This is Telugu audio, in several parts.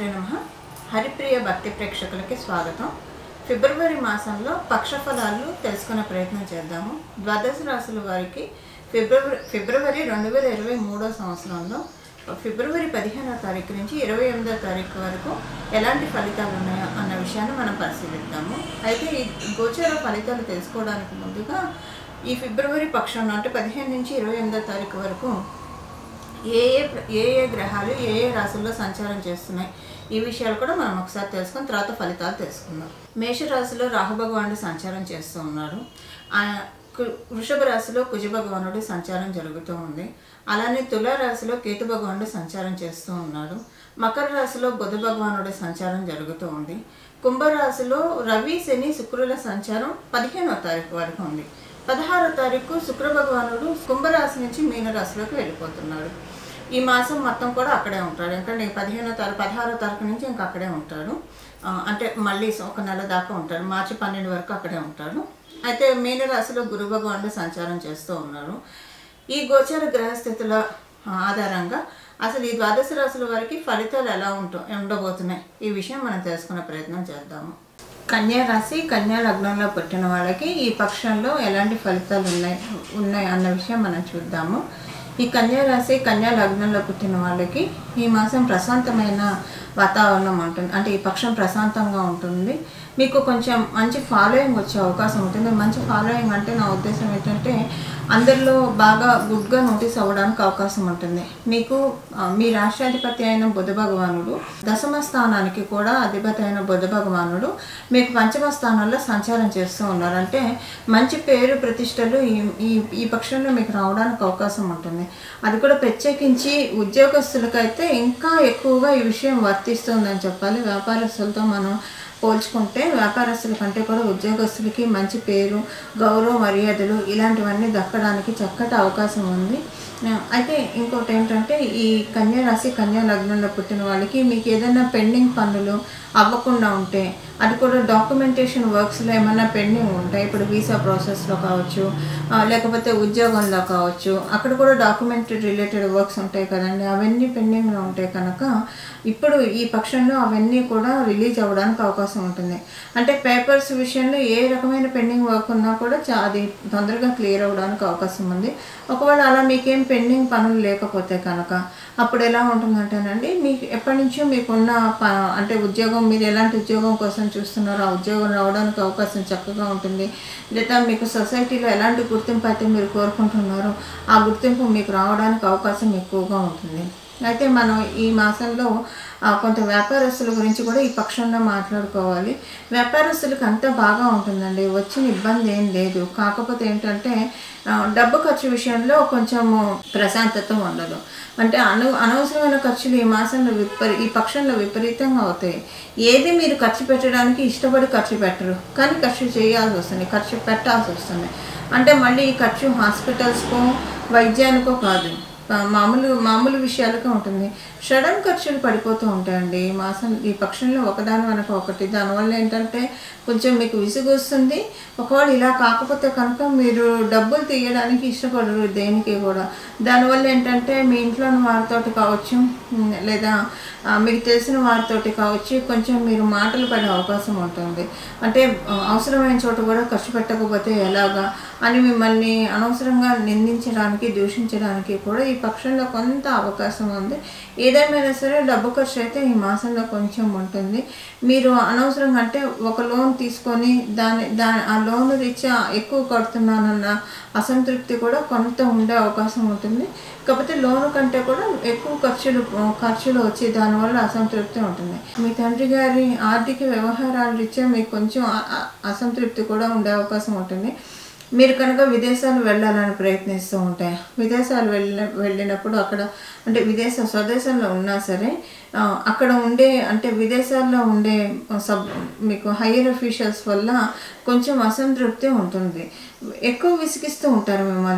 శ్రీమాత్రే నమ హరిప్రియ భక్తి ప్రేక్షకులకి స్వాగతం ఫిబ్రవరి మాసంలో పక్షఫలాలు తెలుసుకునే ప్రయత్నం చేద్దాము ద్వాదశ రాశుల వారికి ఫిబ్రవరి ఫిబ్రవరి రెండు వేల ఇరవై మూడో సంవత్సరంలో ఫిబ్రవరి పదిహేనో తారీఖు నుంచి ఇరవై ఎనిమిదో తారీఖు వరకు ఎలాంటి ఫలితాలు ఉన్నాయో అన్న విషయాన్ని మనం పరిశీలిద్దాము అయితే ఈ గోచర ఫలితాలు తెలుసుకోవడానికి ముందుగా ఈ ఫిబ్రవరి పక్షంలో అంటే పదిహేను నుంచి ఇరవై ఎనిమిదో తారీఖు వరకు ఏ ఏ ప్ర- ఏ ఏ గ్రహాలు ఏ ఏ రాశుల్లో సంచారం చేస్తున్నాయి ఈ విషయాలు కూడా మనం ఒకసారి తెలుసుకుని తర్వాత ఫలితాలు తెలుసుకుందాం మేషరాశిలో రాహు భగవానుడు సంచారం చేస్తూ ఉన్నారు ఆ కు- వృషభ రాశిలో కుజ భగవానుడు సంచారం జరుగుతూ ఉంది అలానే తుల రాశిలో కేతు భగవానుడు సంచారం చేస్తూ ఉన్నాడు మకర రాశిలో బుధ భగవానుడి సంచారం జరుగుతూ ఉంది కుంభరాశిలో రవి శని శుక్రుల సంచారం పదిహేనో తారీఖు వరకు ఉంది పదహారో తారీఖు శుక్ర భగవానుడు కుంభరాశి నుంచి మీనరాశిలోకి వెళ్ళిపోతున్నాడు ఈ మాసం మొత్తం కూడా అక్కడే ఉంటాడు ఎందుకంటే పదిహేనో తారీఖు పదహారో తారీఖు నుంచి ఇంకా అక్కడే ఉంటాడు ఆ, అంటే మళ్ళీ ఒక నెల దాకా ఉంటాడు మార్చి పన్నెండు వరకు అక్కడే ఉంటాడు అయితే మీనరాశిలో గురు భగవానుడు సంచారం చేస్తూ ఉన్నారు ఈ గోచర గ్రహస్థితుల ఆధారంగా అసలు ఈ ద్వాదశ రాశుల వారికి ఫలితాలు ఎలా ఉంటో ఉండబోతున్నాయి ఈ విషయం మనం తెలుసుకునే ప్రయత్నం చేద్దాము కన్యా రాశి కన్యా లగ్నంలో పుట్టిన వాళ్ళకి ఈ పక్షంలో ఎలాంటి ఫలితాలు ఉన్నాయి ఉన్నాయి అన్న విషయం మనం చూద్దాము ఈ కన్యా రాశి కన్యా లగ్నంలో పుట్టిన వాళ్ళకి ఈ మాసం ప్రశాంతమైన వాతావరణం ఉంటుంది అంటే ఈ పక్షం ప్రశాంతంగా ఉంటుంది మీకు కొంచెం మంచి ఫాలోయింగ్ వచ్చే అవకాశం ఉంటుంది మంచి ఫాలోయింగ్ అంటే నా ఉద్దేశం ఏంటంటే అందరిలో బాగా గుడ్గా నోటీస్ అవ్వడానికి అవకాశం ఉంటుంది మీకు ఆ, మీ రాష్ట్రాధిపతి అయిన బుధ భగవానుడు దశమ స్థానానికి కూడా అధిపతి అయిన బుధ భగవానుడు మీకు పంచమ స్థానంలో సంచారం చేస్తూ ఉన్నారు అంటే మంచి పేరు ప్రతిష్టలు ఈ ఈ ఈ పక్షంలో మీకు రావడానికి అవకాశం ఉంటుంది అది కూడా ప్రత్యేకించి ఉద్యోగస్తులకైతే ఇంకా ఎక్కువగా ఈ విషయం వర్తిస్తుందని చెప్పాలి వ్యాపారస్తులతో మనం పోల్చుకుంటే వ్యాపారస్తుల కంటే కూడా ఉద్యోగస్తులకి మంచి పేరు గౌరవ మర్యాదలు ఇలాంటివన్నీ దక్కడానికి చక్కటి అవకాశం ఉంది ఆ, అయితే ఇంకోటి ఏంటంటే ఈ కన్యా రాశి కన్యా లగ్నంలో పుట్టిన వాళ్ళకి మీకు ఏదైనా పెండింగ్ పనులు అవ్వకుండా ఉంటే అది కూడా డాక్యుమెంటేషన్ వర్క్స్లో ఏమైనా పెండింగ్ ఉంటాయి ఇప్పుడు వీసా ప్రాసెస్లో కావచ్చు ఆ, లేకపోతే ఉద్యోగంలో కావచ్చు అక్కడ కూడా డాక్యుమెంట్ రిలేటెడ్ వర్క్స్ ఉంటాయి కదండి అవన్నీ పెండింగ్లో ఉంటాయి కనుక ఇప్పుడు ఈ పక్షంలో అవన్నీ కూడా రిలీజ్ అవ్వడానికి అవకాశం ఉంటుంది అంటే పేపర్స్ విషయంలో ఏ రకమైన పెండింగ్ వర్క్ ఉన్నా కూడా చా అది తొందరగా క్లియర్ అవ్వడానికి అవకాశం ఉంది ఒకవేళ అలా మీకేం పెండింగ్ పనులు లేకపోతే కనుక అప్పుడు ఎలా ఉంటుందంటేనండి మీకు ఎప్పటి నుంచో మీకున్న ప అంటే ఉద్యోగం మీరు ఎలాంటి ఉద్యోగం కోసం చూస్తున్నారో ఆ ఉద్యోగం రావడానికి అవకాశం చక్కగా ఉంటుంది లేదా మీకు సొసైటీలో ఎలాంటి గుర్తింపు అయితే మీరు కోరుకుంటున్నారో ఆ గుర్తింపు మీకు రావడానికి అవకాశం ఎక్కువగా ఉంటుంది అయితే మనం ఈ మాసంలో ఆ, కొంత వ్యాపారస్తుల గురించి కూడా ఈ పక్షంలో మాట్లాడుకోవాలి వ్యాపారస్తులకు అంతా బాగా ఉంటుందండి వచ్చిన ఇబ్బంది ఏం లేదు కాకపోతే ఏంటంటే ఆ, డబ్బు ఖర్చు విషయంలో కొంచెం ప్రశాంతత ఉండదు అంటే అను అనవసరమైన ఖర్చులు ఈ మాసంలో విపరీ ఈ పక్షంలో విపరీతంగా అవుతాయి ఏది మీరు ఖర్చు పెట్టడానికి ఇష్టపడి ఖర్చు పెట్టరు కానీ ఖర్చు చేయాల్సి వస్తుంది ఖర్చు పెట్టాల్సి వస్తుంది అంటే మళ్ళీ ఈ ఖర్చు హాస్పిటల్స్కో వైద్యానికో కాదు ఆ, మామూలు మామూలు విషయాలకే ఉంటుంది సడన్ ఖర్చులు పడిపోతూ ఉంటాయండి ఈ మాసం ఈ పక్షంలో ఒకదాని వెనక ఒకటి దానివల్ల ఏంటంటే కొంచెం మీకు విసుగు వస్తుంది ఒకవేళ ఇలా కాకపోతే కనుక మీరు డబ్బులు తీయడానికి ఇష్టపడరు దేనికి కూడా దానివల్ల ఏంటంటే మీ ఇంట్లోని వారితోటి కావచ్చు ఉమ్, లేదా ఆ, మీకు తెలిసిన వారితోటి కావచ్చు కొంచెం మీరు మాటలు పడే అవకాశం ఉంటుంది అంటే ఆ, అవసరమైన చోట కూడా ఖర్చు పెట్టకపోతే ఎలాగా అని మిమ్మల్ని అనవసరంగా నిందించడానికి దూషించడానికి కూడా ఈ పక్షంలో కొంత అవకాశం ఉంది ఏదేమైనా సరే డబ్బు ఖర్చు అయితే ఈ మాసంలో కొంచెం ఉంటుంది మీరు అనవసరంగా అంటే ఒక లోన్ తీసుకొని దాని దాని ఆ లోన్ రీత్యా ఎక్కువ కడుతున్నానన్న అసంతృప్తి కూడా కొంత ఉండే అవకాశం ఉంటుంది కాకపోతే లోన్ కంటే కూడా ఎక్కువ ఖర్చులు ఖర్చులు వచ్చి దానివల్ల అసంతృప్తి ఉంటుంది మీ తండ్రి గారి ఆర్థిక వ్యవహారాల రీత్యా మీకు కొంచెం అ- అ- అసంతృప్తి కూడా ఉండే అవకాశం ఉంటుంది మీరు కనుక విదేశాలు వెళ్ళాలని ప్రయత్నిస్తూ ఉంటాయి విదేశాలు వెళ్ళిన వెళ్ళినప్పుడు అక్కడ అంటే విదేశ స్వదేశంలో ఉన్నా సరే ఆ, అక్కడ ఉండే అంటే విదేశాల్లో ఉండే సబ్ మీకు హయ్యర్ అఫీషియల్స్ వల్ల కొంచెం అసంతృప్తి ఉంటుంది ఎక్కువ విసిగిస్తూ ఉంటారు మిమ్మల్ని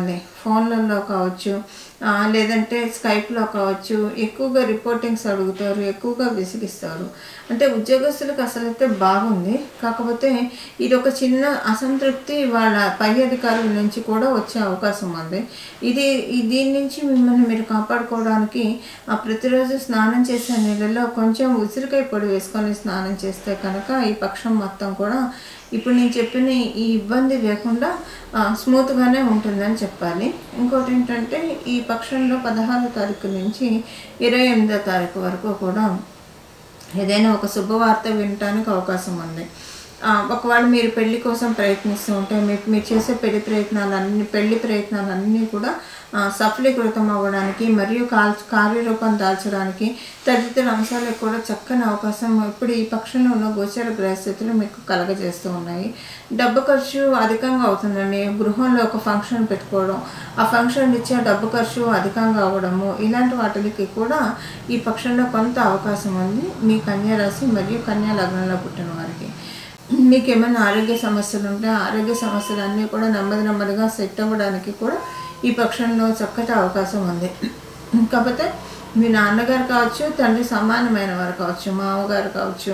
ఫోన్లలో కావచ్చు ఆ, లేదంటే స్కైప్లో కావచ్చు ఎక్కువగా రిపోర్టింగ్స్ అడుగుతారు ఎక్కువగా విసిగిస్తారు అంటే ఉద్యోగస్తులకు అసలైతే బాగుంది కాకపోతే ఇది ఒక చిన్న అసంతృప్తి వాళ్ళ పై అధికారుల నుంచి కూడా వచ్చే అవకాశం ఉంది ఇది ఈ దీని నుంచి మిమ్మల్ని మీరు కాపాడుకోవడానికి ఆ ప్రతిరోజు స్నానం చేసే నీళ్ళలో కొంచెం ఉసిరికాయ పొడి వేసుకొని స్నానం చేస్తే కనుక ఈ పక్షం మొత్తం కూడా ఇప్పుడు నేను చెప్పిన ఈ ఇబ్బంది లేకుండా ఆ, స్మూత్గానే ఉంటుందని చెప్పాలి ఇంకోటి ఏంటంటే ఈ పక్షంలో పదహారో తారీఖు నుంచి ఇరవై ఎనిమిదో తారీఖు వరకు కూడా ఏదైనా ఒక శుభవార్త వినటానికి అవకాశం ఉంది ఆ, ఒకవేళ మీరు పెళ్లి కోసం ప్రయత్నిస్తూ ఉంటే మీరు మీరు చేసే పెళ్లి ప్రయత్నాలన్నీ పెళ్లి ప్రయత్నాలన్నీ కూడా ఆ, సఫలీకృతం అవ్వడానికి మరియు కాల్ కార్యరూపం దాల్చడానికి తదితర అంశాలకు కూడా చక్కని అవకాశం ఇప్పుడు ఈ పక్షంలో ఉన్న గోచర గ్రహస్థితులు మీకు కలగజేస్తూ ఉన్నాయి డబ్బు ఖర్చు అధికంగా అవుతుందండి గృహంలో ఒక ఫంక్షన్ పెట్టుకోవడం ఆ ఫంక్షన్ ఇచ్చే డబ్బు ఖర్చు అధికంగా అవ్వడము ఇలాంటి వాటికి కూడా ఈ పక్షంలో కొంత అవకాశం ఉంది మీ కన్యా రాశి మరియు కన్యా లగ్నంలో పుట్టిన వారికి మీకు ఏమైనా ఆరోగ్య సమస్యలు ఉంటే ఆ ఆరోగ్య సమస్యలు అన్నీ కూడా నెమ్మది నెమ్మదిగా సెట్ అవ్వడానికి కూడా ఈ పక్షంలో చక్కటి అవకాశం ఉంది కాకపోతే మీ నాన్నగారు కావచ్చు తండ్రి సమానమైన వారు కావచ్చు మామగారు కావచ్చు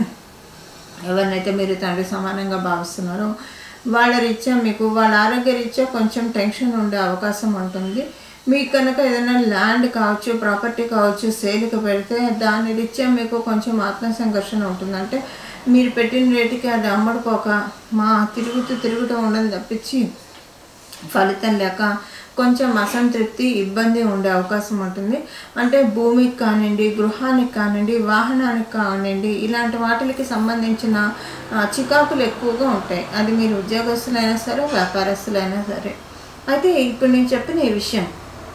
ఎవరినైతే మీరు తండ్రి సమానంగా భావిస్తున్నారో వాళ్ళ రీత్యా మీకు వాళ్ళ ఆరోగ్య రీత్యా కొంచెం టెన్షన్ ఉండే అవకాశం ఉంటుంది మీకు కనుక ఏదైనా ల్యాండ్ కావచ్చు ప్రాపర్టీ కావచ్చు సేల్కి పెడితే దాని రీత్యా మీకు కొంచెం ఆత్మ సంఘర్షణ ఉంటుంది అంటే మీరు పెట్టిన రేటుకి అది అమ్మడిపోక మా తిరుగుతూ తిరుగుతూ ఉండని తప్పించి ఫలితం లేక కొంచెం అసంతృప్తి ఇబ్బంది ఉండే అవకాశం ఉంటుంది అంటే భూమికి కానివ్వండి గృహానికి కానివ్వండి వాహనానికి కానివ్వండి ఇలాంటి వాటికి సంబంధించిన ఆ, చికాకులు ఎక్కువగా ఉంటాయి అది మీరు ఉద్యోగస్తులైనా సరే వ్యాపారస్తులైనా సరే అయితే ఇప్పుడు నేను చెప్పిన ఈ విషయం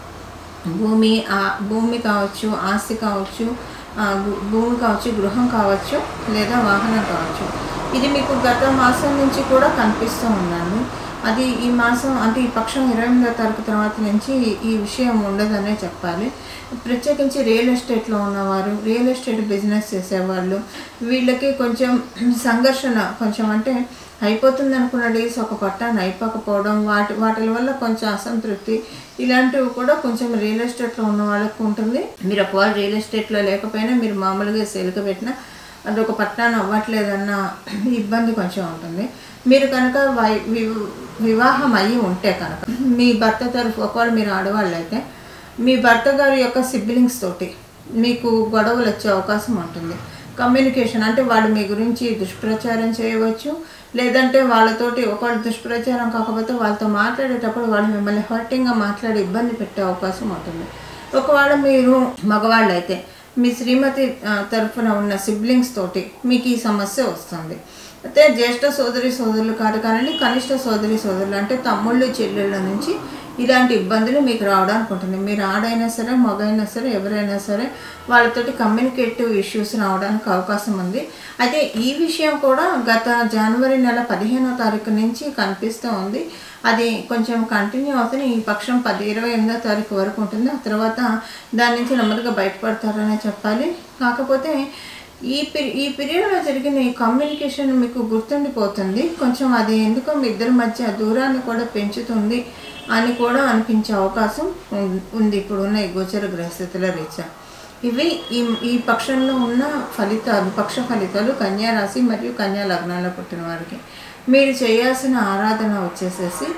భూమి ఆ భూమి కావచ్చు ఆస్తి కావచ్చు ఆ, భూ- భూమి కావచ్చు గృహం కావచ్చు లేదా వాహనం కావచ్చు ఇది మీకు గత మాసం నుంచి కూడా కనిపిస్తూ ఉందండి అది ఈ మాసం అంటే ఈ పక్షం ఇరవై ఎనిమిదో తారీఖు తర్వాత నుంచి ఈ విషయం ఉండదనే చెప్పాలి ప్రత్యేకించి రియల్ ఎస్టేట్లో ఉన్నవారు రియల్ ఎస్టేట్ బిజినెస్ చేసేవాళ్ళు వీళ్ళకి కొంచెం సంఘర్షణ కొంచెం అంటే అయిపోతుంది అనుకున్న డేస్ ఒక పట్టాన్ని అయిపోకపోవడం వాటి వాటి వల్ల కొంచెం అసంతృప్తి ఇలాంటివి కూడా కొంచెం రియల్ ఎస్టేట్లో ఉన్న వాళ్ళకి ఉంటుంది మీరు ఒకవేళ రియల్ ఎస్టేట్లో లేకపోయినా మీరు మామూలుగా సేల్కి పెట్టినా అది ఒక పట్టాన్ని అవ్వట్లేదన్న ఇబ్బంది కొంచెం ఉంటుంది మీరు కనుక వై వి- వివాహం అయ్యి ఉంటే కనుక మీ భర్త తరఫు ఒకవేళ మీరు ఆడవాళ్ళు అయితే మీ భర్త గారి యొక్క సిబ్లింగ్స్ తోటి మీకు గొడవలు వచ్చే అవకాశం ఉంటుంది కమ్యూనికేషన్ అంటే వాళ్ళు మీ గురించి దుష్ప్రచారం చేయవచ్చు లేదంటే వాళ్ళతోటి ఒకవేళ దుష్ప్రచారం కాకపోతే వాళ్ళతో మాట్లాడేటప్పుడు వాళ్ళు మిమ్మల్ని హర్టింగ్గా మాట్లాడి ఇబ్బంది పెట్టే అవకాశం ఉంటుంది ఒకవేళ మీరు మగవాళ్ళు అయితే మీ శ్రీమతి ఆ, తరఫున ఉన్న సిబ్లింగ్స్ తోటి మీకు ఈ సమస్య వస్తుంది అయితే జ్యేష్ఠ సోదరి సోదరులు కాదు కానీ కనిష్ట సోదరి సోదరులు అంటే తమ్ముళ్ళు చెల్లెళ్ళ నుంచి ఇలాంటి ఇబ్బందులు మీకు రావడానికి ఉంటుంది మీరు ఆడైనా సరే మగైనా సరే ఎవరైనా సరే వాళ్ళతోటి కమ్యూనికేటివ్ ఇష్యూస్ రావడానికి అవకాశం ఉంది అయితే ఈ విషయం కూడా గత జనవరి నెల పదిహేనో తారీఖు నుంచి కనిపిస్తూ ఉంది అది కొంచెం కంటిన్యూ అవుతుంది ఈ పక్షం పది ఇరవై ఎనిమిదో తారీఖు వరకు ఉంటుంది ఆ తర్వాత దాని నుంచి నెమ్మదిగా బయటపడతారనే చెప్పాలి కాకపోతే ఈ పీ ఈ పీరియడ్లో జరిగిన ఈ కమ్యూనికేషన్ మీకు గుర్తుండిపోతుంది కొంచెం అది ఎందుకో మీ ఇద్దరి మధ్య దూరాన్ని కూడా పెంచుతుంది అని కూడా అనిపించే అవకాశం ఉం- ఉంది ఇప్పుడున్న ఈ గోచర గ్రహస్థితుల రీత్యా ఇవి ఈ ఈ పక్షంలో ఉన్న ఫలితాలు పక్ష ఫలితాలు కన్యా రాశి మరియు కన్యా లగ్నాల్లో పుట్టిన వారికి మీరు చేయాల్సిన ఆరాధన వచ్చేసేసి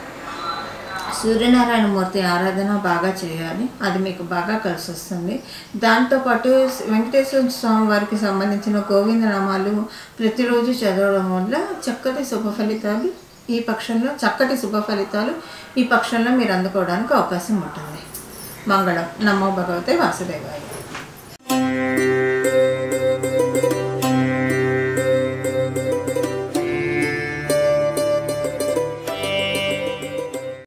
సూర్యనారాయణ మూర్తి ఆరాధన బాగా చేయాలి అది మీకు బాగా కలిసి వస్తుంది దాంతోపాటు వెంకటేశ్వర స్వామి వారికి సంబంధించిన గోవింద నామాలు ప్రతిరోజు చదవడం వల్ల చక్కటి శుభ ఫలితాలు ఈ పక్షంలో చక్కటి శుభ ఫలితాలు ఈ పక్షంలో మీరు అందుకోవడానికి అవకాశం ఉంటుంది మంగళం నమో భగవతే వాసుదేవాయ